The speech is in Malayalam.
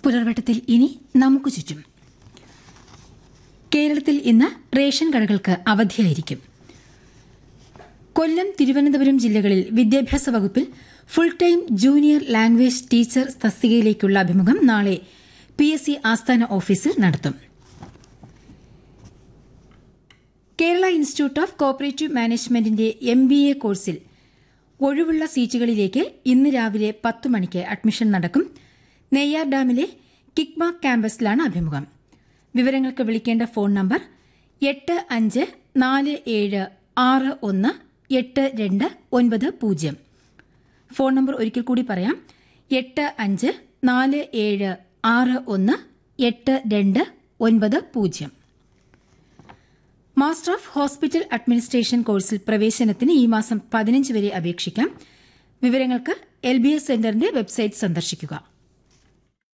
പുലർവട്ടത്തിൽ ഇനി നമുക്ക് ചുറ്റും കേരളത്തിൽ ഇന്ന് റേഷൻ കടകൾക്ക് അവധിയായിരിക്കും കൊല്ലം തിരുവനന്തപുരം ജില്ലകളിൽ വിദ്യാഭ്യാസ വകുപ്പിൽ full time junior language teacher തസ്തികയിലേക്കുള്ള അഭിമുഖം നാളെ പി എസ് സി ആസ്ഥാന ഓഫീസിൽ നടത്തും കേരള ഇൻസ്റ്റിറ്റ്യൂട്ട് ഓഫ് കോപ്പറേറ്റീവ് മാനേജ്മെന്റിന്റെ എം ബി എ കോഴ്സിൽ ഒഴിവുള്ള സീറ്റുകളിലേക്ക് ഇന്ന് രാവിലെ പത്ത് മണിക്ക് അഡ്മിഷൻ നടക്കും നെയ്യാർ ഡാമിലെ കിക്മ ക്യാമ്പസിലാണ് അഭിമുഖം വിവരങ്ങൾക്ക് വിളിക്കേണ്ട ഫോൺ നമ്പർ എട്ട് അഞ്ച് നാല് ഏഴ് ആറ് ഒന്ന് എട്ട് രണ്ട് ഒൻപത് പൂജ്യം ഫോൺ നമ്പർ ഒരിക്കൽ കൂടി പറയാം എട്ട് അഞ്ച് നാല് ഏഴ് ആറ് ഒന്ന് എട്ട് രണ്ട് ഒൻപത് പൂജ്യം മാസ്റ്റർ ഓഫ് ഹോസ്പിറ്റൽ അഡ്മിനിസ്ട്രേഷൻ കോഴ്സിൽ പ്രവേശനത്തിന് ഈ മാസം പതിനഞ്ച് വരെ അപേക്ഷിക്കാം വിവരങ്ങൾക്ക് എൽ ബി എസ് സെന്ററിന്റെ വെബ്സൈറ്റ് സന്ദർശിക്കുക